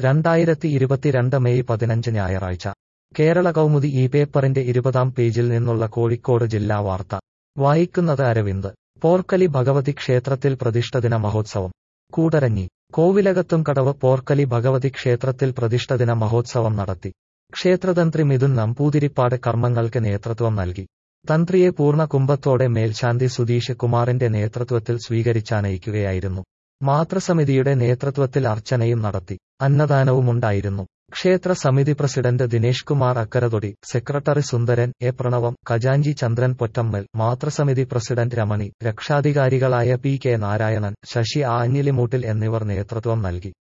രണ്ടായിരത്തി ഇരുപത്തിരണ്ട് മെയ് പതിനഞ്ച് ഞായറാഴ്ച കേരള കൗമുദി ഈ പേപ്പറിന്റെ ഇരുപതാം പേജിൽ നിന്നുള്ള കോഴിക്കോട് ജില്ലാ വാർത്ത വായിക്കുന്നത് അരവിന്ദ് പോർക്കലി ഭഗവതി ക്ഷേത്രത്തിൽ പ്രതിഷ്ഠദിന മഹോത്സവം കൂടരഞ്ഞി കോവിലകത്തും കടവ് പോർക്കലി ഭഗവതി ക്ഷേത്രത്തിൽ പ്രതിഷ്ഠദിന മഹോത്സവം നടത്തി ക്ഷേത്രതന്ത്രി മിഥുൻ നമ്പൂതിരിപ്പാട് കർമ്മങ്ങൾക്ക് നേതൃത്വം നൽകി തന്ത്രിയെ പൂർണ്ണ കുംഭത്തോടെ മേൽശാന്തി സുധീഷ് കുമാറിന്റെ നേതൃത്വത്തിൽ സ്വീകരിച്ചാനയിക്കുകയായിരുന്നു മാതൃസമിതിയുടെ നേതൃത്വത്തിൽ അർച്ചനയും നടത്തി അന്നദാനവുമുണ്ടായിരുന്നു ക്ഷേത്ര സമിതി president Dinesh Kumar Akkarathodi secretary Sundaran A Pranavam ഖജാഞ്ചി ചന്ദ്രൻ പൊറ്റമ്മൽ മാതൃസമിതി പ്രസിഡന്റ് രമണി രക്ഷാധികാരികളായ പി കെ നാരായണൻ ശശി ആഞ്ഞിലിമൂട്ടിൽ എന്നിവർ നേതൃത്വം നൽകി